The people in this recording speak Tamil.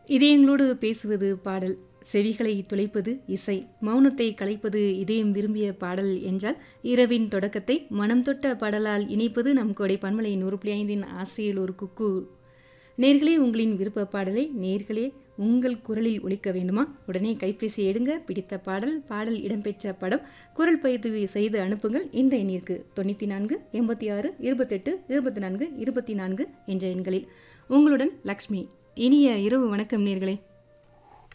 இதயங்களோடு பேசுவது பாடல் செவிகளை துளைப்பது இசை மௌனத்தை கலைப்பது இதயம் விரும்பிய பாடல் என்றால் இரவின் தொடக்கத்தை மனம் தொட்ட பாடலால் இணைப்பது நம் கோடை பன்மலை நூறு புள்ளி ஐந்தின் ஆசையில் ஒரு குக்கு நேர்களே உங்களின் விருப்ப பாடலை நேர்களே உங்கள் குரலில் ஒலிக்க வேண்டுமா உடனே கைபேசி எடுங்க பிடித்த பாடல் பாடல் இடம்பெற்ற படம் குரல் பயிற்சி செய்து அனுப்புங்கள் இந்த எண்ணிற்கு தொண்ணூற்றி நான்கு எண்பத்தி ஆறு இருபத்தெட்டு இருபத்தி நான்கு இருபத்தி நான்கு என்ற எண்களில் உங்களுடன் லக்ஷ்மி இனிய இரவு வணக்கம் நேர்களே